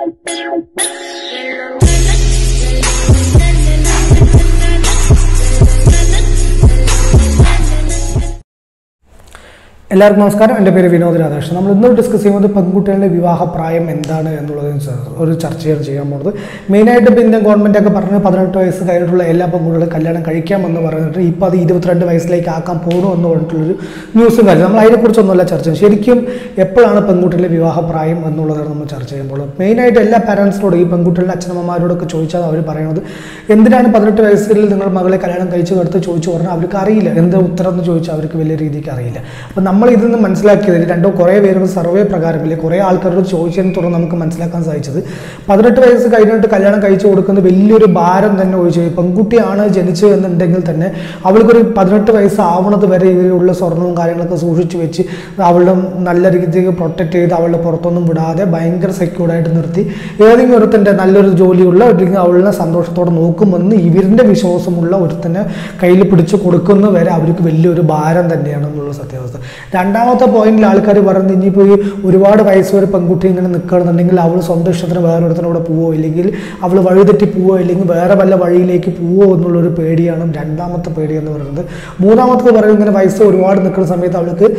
എല്ലാവർക്കും നമസ്കാരം എൻ്റെ പേര് വിനോദ് രാധാകൃഷ്ണൻ നമ്മൾ ഇന്ന് ഡിസ്കസ് ചെയ്യുന്നത് പെൺകുട്ടികളുടെ വിവാഹ പ്രായം എന്താണ് എന്നുള്ളതിന് സ- ഒരു ചർച്ചയാണ് ചെയ്യാൻ പോകുന്നത് മെയിനായിട്ട് ഇപ്പോൾ ഇന്ത്യൻ ഗവൺമെൻറ് ഒക്കെ പറഞ്ഞ് പതിനെട്ട് വയസ്സ് കഴിഞ്ഞിട്ടുള്ള എല്ലാ പെൺകുട്ടികളും കല്യാണം കഴിക്കാമെന്ന് പറഞ്ഞിട്ട് ഇപ്പോൾ അത് ഇരുപത്തിരണ്ട് വയസ്സിലേക്ക് ആക്കാൻ പോകണു എന്ന് പറഞ്ഞിട്ടുള്ളൊരു ന്യൂസും കാര്യം നമ്മൾ അതിനെക്കുറിച്ചൊന്നുമല്ല ചർച്ച ചെയ്യുന്നത് ശരിക്കും എപ്പോഴാണ് പെൺകുട്ടികളുടെ വിവാഹ പ്രായം എന്നുള്ളതാണ് നമ്മൾ ചർച്ച ചെയ്യുമ്പോൾ മെയിനായിട്ട് എല്ലാ പാരൻസിനോടും ഈ പെൺകുട്ടികളുടെ അച്ഛനമ്മമാരോടൊക്കെ ചോദിച്ചാൽ അവർ പറയുന്നത് എന്തിനാണ് പതിനെട്ട് വയസ്സിൽ നിങ്ങൾ മകളെ കല്യാണം കഴിച്ചു കൊടുത്ത് ചോദിച്ചു പറഞ്ഞാൽ അവർക്ക് അറിയില്ല എന്ത് ഉത്തരം എന്ന് ചോദിച്ചാൽ അവർക്ക് വലിയ രീതിക്ക് അറിയില്ല അപ്പം നമ്മൾ ഇതിൽ നിന്ന് മനസ്സിലാക്കിയത് രണ്ടോ കുറേ പേരുടെ സർവേ പ്രകാരം അല്ലെങ്കിൽ കുറേ ആൾക്കാരോട് ചോദിച്ചതിനെ തുടർന്ന് നമുക്ക് മനസ്സിലാക്കാൻ സാധിച്ചത് പതിനെട്ട് വയസ്സ് കഴിഞ്ഞിട്ട് കല്യാണം കഴിച്ചു കൊടുക്കുന്നത് വലിയൊരു ഭാരം തന്നെ ഒഴിച്ചു പെൺകുട്ടിയാണ് ജനിച്ചത് എന്നുണ്ടെങ്കിൽ തന്നെ അവൾക്കൊരു പതിനെട്ട് വയസ്സ് ആവണത് വരെ ഇതിലുള്ള സ്വർണവും കാര്യങ്ങളൊക്കെ സൂക്ഷിച്ചു വെച്ച് അവളുടെ നല്ല രീതിക്ക് പ്രൊട്ടക്ട് ചെയ്ത് അവളുടെ പുറത്തൊന്നും വിടാതെ ഭയങ്കര സെക്യൂർഡായിട്ട് നിർത്തി ഏതെങ്കിലും ഒരുത്തൻ്റെ നല്ലൊരു ജോലിയുള്ള അല്ലെങ്കിൽ അവളെ സന്തോഷത്തോടെ നോക്കുമെന്ന് ഇവരിൻ്റെ വിശ്വാസമുള്ള ഒരുത്തനെ കയ്യിൽ പിടിച്ച് കൊടുക്കുന്ന വരെ അവർക്ക് വലിയൊരു ഭാരം തന്നെയാണ് എന്നുള്ള സത്യാവസ്ഥ രണ്ടാമത്തെ പോയിന്റിൽ ആൾക്കാർ പറയുന്നത് ഇനിയിപ്പോൾ ഈ ഒരുപാട് വയസ്സ് വരെ പെൺകുട്ടി ഇങ്ങനെ നിൽക്കണമെന്നുണ്ടെങ്കിൽ അവൾ സ്വന്തം ഇഷ്ടത്തിന് വേറെ ഒരുത്തനോട് പോവോ ഇല്ലെങ്കിൽ അവൾ വഴിതെറ്റി പോവോ ഇല്ലെങ്കിൽ വേറെ വല്ല വഴിയിലേക്ക് പോവോ എന്നുള്ളൊരു പേടിയാണ് രണ്ടാമത്തെ പേടി എന്ന് പറയുന്നത് മൂന്നാമത്തത് പറയുന്നത് ഇങ്ങനെ വയസ്സ് ഒരുപാട് നിൽക്കുന്ന സമയത്ത് അവൾക്ക്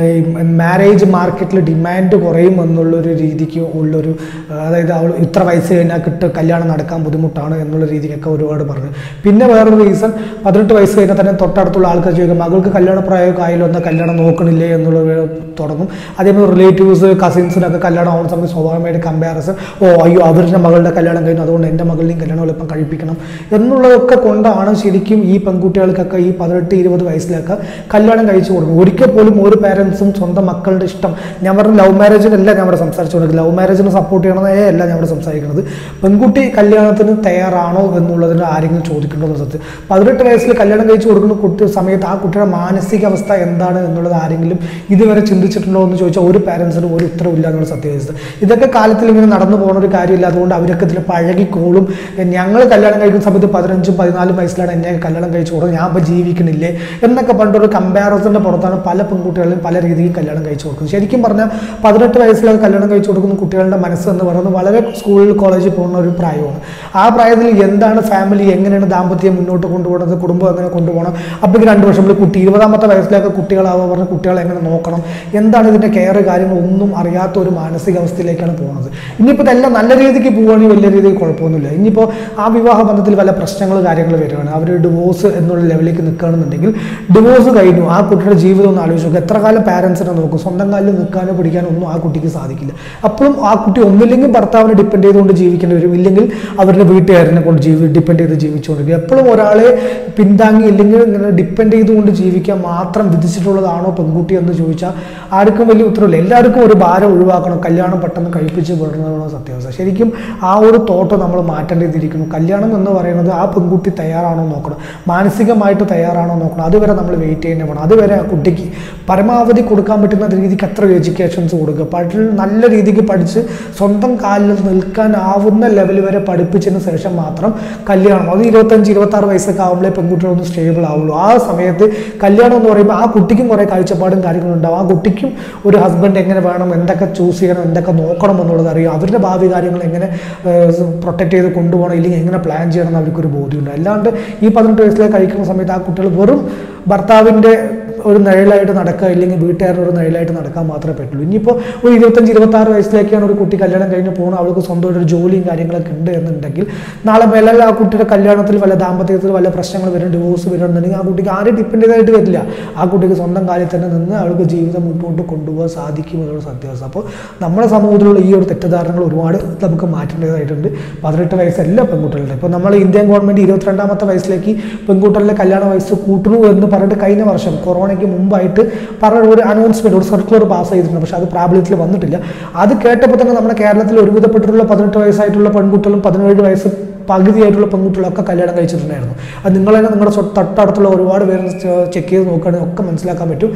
മാരേജ് മാർക്കറ്റിൽ ഡിമാൻഡ് കുറയും എന്നുള്ളൊരു രീതിക്ക് ഉള്ളൊരു അതായത് അവൾ ഇത്ര വയസ്സ് കഴിഞ്ഞാൽ കിട്ട് കല്യാണം നടക്കാൻ ബുദ്ധിമുട്ടാണ് എന്നുള്ള രീതിക്കൊക്കെ ഒരുപാട് പറഞ്ഞു പിന്നെ വേറൊരു റീസൺ പതിനെട്ട് വയസ്സ് കഴിഞ്ഞാൽ തന്നെ തൊട്ടടുത്തുള്ള ആൾക്കാർ ചോദിക്കും മകൾക്ക് കല്യാണ പ്രായമൊക്കെ ആയാലും എന്നാൽ കല്യാണം നോക്കണില്ലേ എന്നുള്ളത് തുടങ്ങും അതേപോലെ റിലേറ്റീവ്സ് കസിൻസിനൊക്കെ കല്യാണം ആവുന്ന സമയത്ത് സ്വാഭാവികമായിട്ട് കമ്പാരിസൺ ഓ അയ്യോ അവരുടെ മകളുടെ കല്യാണം കഴിഞ്ഞു അതുകൊണ്ട് എൻ്റെ മകളുടെയും കല്യാണം എളുപ്പം കഴിപ്പിക്കണം എന്നുള്ളതൊക്കെ കൊണ്ടാണ് ശരിക്കും ഈ പെൺകുട്ടികൾക്കൊക്കെ ഈ പതിനെട്ട് ഇരുപത് വയസ്സിലൊക്കെ കല്യാണം കഴിച്ചു കൊടുക്കും ഒരിക്കൽ പോലും ഒരു പാരൻസും സ്വന്തം മക്കളുടെ ഇഷ്ടം ഞാൻ പറഞ്ഞ ലവ് മാരേജിനല്ല ഞാൻ ഇവിടെ സംസാരിച്ചുകൊണ്ടിരിക്കുന്നത് ലവ് മാരേജിനെ സപ്പോർട്ട് ചെയ്യണമെന്നേ അല്ല ഞാൻ ഇവിടെ സംസാരിക്കുന്നത് പെൺകുട്ടി കല്യാണത്തിന് തയ്യാറാണോ എന്നുള്ളതിന് ആരെങ്കിലും ചോദിക്കേണ്ടത് സത്യം പതിനെട്ട് വയസ്സിൽ കല്യാണം കഴിച്ചു കൊടുക്കുന്ന കുട്ടി സമയത്ത് ആ കുട്ടിയുടെ മാനസികാവസ്ഥ എന്താണ് എന്നുള്ളത് ആരെങ്കിലും ഇതുവരെ ചിന്തിച്ചിട്ടുണ്ടോ എന്ന് ചോദിച്ചാൽ ഒരു പാരൻസിനും ഒരു ഉത്തരവില്ല എന്നുള്ള സത്യവസ്ഥ ഇതൊക്കെ കാലത്തിൽ ഇങ്ങനെ നടന്നു പോകുന്ന ഒരു കാര്യമില്ല അതുകൊണ്ട് അവരൊക്കെ ഇതിൽ പഴകിക്കോളും ഞങ്ങൾ കല്യാണം കഴിക്കുന്ന സമയത്ത് പതിനഞ്ചും പതിനാലും വയസ്സിലാണ് എന്നെ കല്യാണം കഴിച്ചു കൊടുക്കുന്നത് ഞാൻ ഇപ്പോൾ ജീവിക്കണില്ലേ എന്നൊക്കെ പണ്ടൊരു കമ്പാരിസണിൻ്റെ പുറത്താണ് പല പെൺകുട്ടികളും പല രീതിയിൽ കല്യാണം കഴിച്ചു കൊടുക്കുന്നത് ശരിക്കും പറഞ്ഞാൽ പതിനെട്ട് വയസ്സിലൊക്കെ കല്യാണം കഴിച്ചു കൊടുക്കുന്ന കുട്ടികളുടെ മനസ്സ് എന്ന് പറയുന്നത് വളരെ സ്കൂളിൽ കോളേജിൽ പോകുന്ന ഒരു പ്രായമാണ് ആ പ്രായത്തിൽ എന്താണ് ഫാമിലി എങ്ങനെയാണ് ദാമ്പത്യം മുന്നോട്ട് കൊണ്ടുപോകുന്നത് കുടുംബം എങ്ങനെ കൊണ്ടുപോകണം അപ്പോൾ രണ്ട് വർഷം മുതൽ കുട്ടി ഇരുപതാമത്തെ വയസ്സിലൊക്കെ കുട്ടികളാവുക പറഞ്ഞ കുട്ടികളെ എങ്ങനെ നോക്കണം എന്താണ് ഇതിൻ്റെ കെയർ കാര്യങ്ങൾ ഒന്നും അറിയാത്ത ഒരു മാനസികാവസ്ഥയിലേക്കാണ് പോകുന്നത് ഇനിയിപ്പോൾ ഇതെല്ലാം നല്ല രീതിക്ക് പോവുകയാണെങ്കിൽ വലിയ രീതിയിൽ കുഴപ്പമൊന്നുമില്ല ഇനിയിപ്പോൾ ആ വിവാഹ ബന്ധത്തിൽ വല്ല പ്രശ്നങ്ങൾ കാര്യങ്ങൾ വരികയാണ് അവർ ഡിവോഴ്സ് എന്നുള്ള ലെവലിലേക്ക് നിൽക്കുകയാണെന്നുണ്ടെങ്കിൽ ഡിവോഴ്സ് കഴിഞ്ഞു ആ കുട്ടിയുടെ ജീവിതം ഒന്ന് ആലോചിച്ച് നോക്കുക എത്ര കാലം പാരൻസിനെ നോക്കും സ്വന്തം കാലിൽ നിൽക്കാനോ പിടിക്കാനോ ഒന്നും ആ കുട്ടിക്ക് സാധിക്കില്ല അപ്പോഴും ആ കുട്ടി ഒന്നില്ലെങ്കിൽ ഭർത്താവിനെ ഡിപ്പെൻഡ് ചെയ്തുകൊണ്ട് ജീവിക്കേണ്ടി വരും ഇല്ലെങ്കിൽ അവരുടെ വീട്ടുകാരനെ കൊണ്ട് ജീവി ഡിപ്പെൻഡ് ചെയ്ത് ജീവിച്ചുകൊണ്ടിരിക്കും എപ്പോഴും ഒരാളെ പിന്താങ്ങി ഇല്ലെങ്കിൽ ഇങ്ങനെ ഡിപ്പെൻഡ് ചെയ്തുകൊണ്ട് ജീവിക്കാൻ മാത്രം വിധിച്ചിട്ടുള്ളതാണോ പെൺകുട്ടി എന്ന് ചോദിച്ചാൽ ആർക്കും വലിയ ഉത്തരവില്ല എല്ലാവർക്കും ഒരു ഭാരം ഒഴിവാക്കണം കല്യാണം പെട്ടെന്ന് കഴിപ്പിച്ച് വിടണമെന്നുള്ള സത്യാവസ്ഥ ശരിക്കും ആ ഒരു തോട്ട് നമ്മൾ മാറ്റേണ്ടിയിരിക്കുന്നു കല്യാണം എന്ന് പറയുന്നത് ആ പെൺകുട്ടി തയ്യാറാണോ നോക്കണം മാനസികമായിട്ട് തയ്യാറാണോ നോക്കണം അതുവരെ നമ്മൾ വെയിറ്റ് ചെയ്യുന്ന വേണം അതുവരെ ആ കുട്ടിക്ക് പരമാവധി കൊടുക്കാൻ പറ്റുന്ന രീതിക്ക് അത്ര എഡ്യൂക്കേഷൻസ് കൊടുക്കുക പഠി നല്ല രീതിക്ക് പഠിച്ച് സ്വന്തം കാലിൽ നിൽക്കാനാവുന്ന ലെവൽ വരെ പഠിപ്പിച്ചതിന് ശേഷം മാത്രം കല്യാണം അത് ഇരുപത്തഞ്ച് ഇരുപത്താറ് വയസ്സൊക്കെ ആകുമ്പോഴേ പെൺകുട്ടികളൊന്ന് സ്റ്റേബിൾ ആവുള്ളൂ ആ സമയത്ത് കല്യാണം എന്ന് പറയുമ്പോൾ ആ കുട്ടിക്കും കുറേ കാഴ്ചപ്പാടും കാര്യങ്ങളും ഉണ്ടാവും ആ കുട്ടിക്കും ഒരു ഹസ്ബൻഡ് എങ്ങനെ വേണം എന്തൊക്കെ ചൂസ് ചെയ്യണം എന്തൊക്കെ നോക്കണം എന്നുള്ളത് അറിയാം അവരുടെ ഭാവി കാര്യങ്ങൾ എങ്ങനെ പ്രൊട്ടക്ട് ചെയ്ത് കൊണ്ടുപോകണം ഇല്ലെങ്കിൽ എങ്ങനെ പ്ലാൻ ചെയ്യണം എന്ന് അവർക്കൊരു ബോധ്യമുണ്ട് അല്ലാണ്ട് ഈ പതിനെട്ട് വയസ്സിലേക്ക് കഴിക്കുന്ന സമയത്ത് ആ കുട്ടികൾ വെറും ഭർത്താവിൻ്റെ ഒരു നിഴലായിട്ട് നടക്കുക ഇല്ലെങ്കിൽ വീട്ടുകാരുടെ ഒരു നിഴലായിട്ട് നടക്കാൻ മാത്രമേ പറ്റുള്ളൂ ഇനിയിപ്പോൾ ഒരു ഇരുപത്തഞ്ച് ഇരുപത്താറ് വയസ്സിലേക്കാണ് ഒരു കുട്ടി കല്യാണം കഴിഞ്ഞ് പോകുന്നത് അവൾക്ക് സ്വന്തമായിട്ട് ഒരു ജോലിയും കാര്യങ്ങളൊക്കെ ഉണ്ട് എന്നുണ്ടെങ്കിൽ നാളെ മേലെ ആ കുട്ടിയുടെ കല്യാണത്തിൽ വല്ല ദാമ്പത്യത്തിൽ വല്ല പ്രശ്നങ്ങൾ വരും ഡിവോഴ്സ് വരുന്നുണ്ടെങ്കിൽ ആ കുട്ടിക്ക് ആരും ഡിപ്പെൻഡ് ചെയ്തായിട്ട് വരില്ല ആ കുട്ടിക്ക് സ്വന്തം കാലിൽ തന്നെ നിന്ന് അവൾക്ക് ജീവിതം മുന്നോട്ട് കൊണ്ടുപോകാൻ സാധിക്കും എന്നുള്ള സത്യാവസ്ഥ അപ്പോൾ നമ്മുടെ സമൂഹത്തിലുള്ള ഈ ഒരു തെറ്റിദ്ധാരണകൾ ഒരുപാട് നമുക്ക് മാറ്റേണ്ടതായിട്ടുണ്ട് പതിനെട്ട് വയസ്സല്ല പെൺകുട്ടികളുടെ ഇപ്പോൾ നമ്മൾ ഇന്ത്യൻ ഗവൺമെൻറ് ഇരുപത്തിരണ്ടാമത്തെ വയസ്സിലേക്ക് പെൺകുട്ടികളുടെ കല്യാണ വയസ്സ് കൂട്ടുന്നു എന്ന് പറഞ്ഞിട്ട് കഴിഞ്ഞ വർഷം കൊറോണയ്ക്ക് മുമ്പായിട്ട് പറഞ്ഞ ഒരു അനൗൺസ്മെൻറ്റ് ഒരു സർക്കുലർ പാസ് ചെയ്തിട്ടുണ്ട് പക്ഷേ അത് പ്രാബല്യത്തിൽ വന്നിട്ടില്ല അത് കേട്ടപ്പോൾ തന്നെ നമ്മുടെ കേരളത്തിൽ ഒരുവിധപ്പെട്ടിട്ടുള്ള പതിനെട്ട് വയസ്സായിട്ടുള്ള പെൺകുട്ടികളും പതിനേഴ് വയസ്സ് പകുതിയായിട്ടുള്ള പെൺകുട്ടികളൊക്കെ കല്യാണം കഴിച്ചിട്ടുണ്ടായിരുന്നു അത് നിങ്ങൾ തന്നെ നിങ്ങളുടെ സ്വ- തൊട്ടടുത്തുള്ള ഒരുപാട് പേര് ചെക്ക് ചെയ്ത് നോക്കുകയാണെങ്കിൽ ഒക്കെ മനസ്സിലാക്കാൻ പറ്റും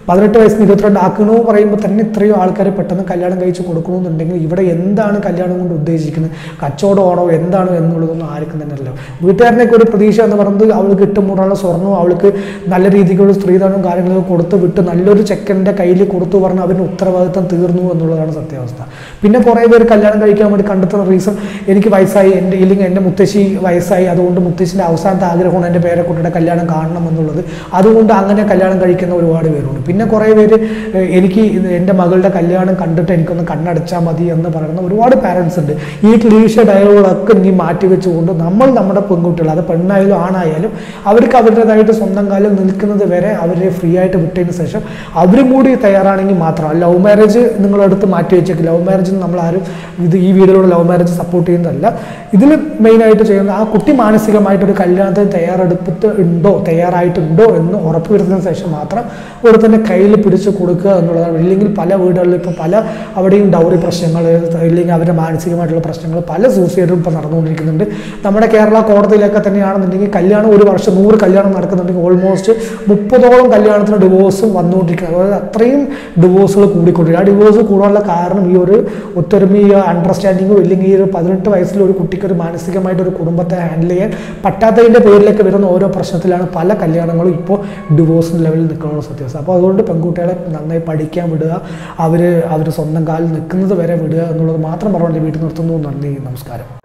പതിനെട്ട് വയസ്സിന് ഇരുപത്തിരണ്ട് ആക്കണമെന്ന് പറയുമ്പോൾ തന്നെ ഇത്രയും ആൾക്കാരെ പെട്ടെന്ന് കല്യാണം കഴിച്ച് കൊടുക്കണമെന്നുണ്ടെങ്കിൽ ഇവിടെ എന്താണ് കല്യാണം കൊണ്ട് ഉദ്ദേശിക്കുന്നത് കച്ചവടമാണോ എന്താണോ എന്നുള്ളതൊന്നും ആർക്കും തന്നെ അല്ല വീട്ടുകാരനൊക്കെ ഒരു പ്രതീക്ഷ എന്ന് പറയുന്നത് അവൾക്ക് ഇട്ടുമുറാനുള്ള സ്വർണ്ണവും അവൾക്ക് നല്ല രീതിക്കുള്ള സ്ത്രീധനവും കാര്യങ്ങളൊക്കെ കൊടുത്ത് വിട്ട് നല്ലൊരു ചെക്കൻ്റെ കയ്യിൽ കൊടുത്തു പറഞ്ഞ് അവരുടെ ഉത്തരവാദിത്തം തീർന്നു എന്നുള്ളതാണ് സത്യാവസ്ഥ പിന്നെ കുറേ പേര് കല്യാണം കഴിക്കാൻ വേണ്ടി കണ്ടെത്തുന്ന റീസൺ എനിക്ക് വയസ്സായി എൻ്റെ ഇല്ലെങ്കിൽ എൻ്റെ മുത്തശ്ശി വയസ്സായി അതുകൊണ്ട് മുത്തശ്ശിൻ്റെ അവസാനത്തെ ആഗ്രഹമാണ് എൻ്റെ പേരക്കുട്ടിയുടെ കല്യാണം കാണണം എന്നുള്ളത് അതുകൊണ്ട് അങ്ങനെ കല്യാണം കഴിക്കുന്ന ഒരുപാട് പേരുണ്ട് പിന്നെ കുറേ പേര് ഏഹ്, എനിക്ക് ഇത് എൻ്റെ മകളുടെ കല്യാണം കണ്ടിട്ട് എനിക്കൊന്ന് കണ്ണടച്ചാൽ മതി എന്ന് പറയുന്ന ഒരുപാട് പാരൻസ് ഉണ്ട് ഈ ക്ലീഷ ഡയലോഗുകളൊക്കെ ഇനി മാറ്റി വെച്ചുകൊണ്ട് നമ്മൾ നമ്മുടെ പെൺകുട്ടികൾ അത് പെണ്ണായാലും ആണായാലും അവർക്ക് അവരുടേതായിട്ട് സ്വന്തം കാലിൽ നിൽക്കുന്നത് വരെ അവരെ ഫ്രീ ആയിട്ട് വിട്ടതിന് ശേഷം അവരും കൂടി തയ്യാറാണെങ്കിൽ മാത്രം ലവ് മാരേജ് നിങ്ങളെടുത്ത് മാറ്റി വെച്ചേക്ക് ലവ് മാരേജ് നമ്മൾ ആരും ഇത് ഈ വീഡിയോയിലൂടെ ലവ് മാരേജ് സപ്പോർട്ട് ചെയ്യുന്നതല്ല ഇതിൽ മെയിനായിട്ട് ചെയ്യുന്നത് ആ കുട്ടി മാനസികമായിട്ട് ഒരു കല്യാണത്തിന് തയ്യാറെടുപ്പിട്ട് ഉണ്ടോ തയ്യാറായിട്ടുണ്ടോ എന്ന് ഉറപ്പുവരുത്തിയതിനു ശേഷം മാത്രം ഒരു തന്നെ കയ്യിൽ പിടിച്ച് കൊടുക്കുക എന്നുള്ളതാണ് ഇല്ലെങ്കിൽ പല വീടുകളിലും ഇപ്പോൾ പല അവിടെയും ഡൗറി പ്രശ്നങ്ങൾ ഇല്ലെങ്കിൽ അവരുടെ മാനസികമായിട്ടുള്ള പ്രശ്നങ്ങൾ പല സൂസൈഡും ഇപ്പോൾ നടന്നുകൊണ്ടിരിക്കുന്നുണ്ട് നമ്മുടെ കേരള കോടതിയിലൊക്കെ തന്നെയാണെന്നുണ്ടെങ്കിൽ കല്യാണം ഒരു വർഷം നൂറ് കല്യാണം നടക്കുന്നുണ്ടെങ്കിൽ ഓൾമോസ്റ്റ് മുപ്പതോളം കല്യാണത്തിന് ഡിവോഴ്സും വന്നുകൊണ്ടിരിക്കുന്നത് അതായത് അത്രയും ഡിവോഴ്സുകൾ കൂടിക്കൊണ്ടിരിക്കും ആ ഡിവോഴ്സ് കൂടാനുള്ള കാരണം ഈ ഒരു ഒത്തൊരുമയോ അണ്ടർസ്റ്റാൻഡിങ്ങോ ഇല്ലെങ്കിൽ ഈ ഒരു പതിനെട്ട് വയസ്സിൽ ഒരു കുട്ടിക്ക് ഒരു മാനസികമായിട്ട് ഒരു കുടുംബത്തെ ഹാൻഡിൽ ചെയ്യാൻ പറ്റാത്തതിൻ്റെ പേരിലേക്ക് വരുന്ന ഓരോ പ്രശ്നത്തിലാണ് പല കല്യാണങ്ങളും ഇപ്പോൾ ഡിവോഴ്സ് ലെവലിൽ നിൽക്കുന്ന സത്യാവസ്ഥ അപ്പോൾ അതുകൊണ്ട് പെൺകുട്ടികളെ നന്നായി പഠിക്കാൻ വിടുക അവർ അവർ സ്വന്തം കാലിൽ നിൽക്കുന്നത് വരെ വിടുക എന്നുള്ളത് മാത്രം പറഞ്ഞുകൊണ്ട് വീട്ടിൽ നിർത്തുന്നു നന്ദി നമസ്കാരം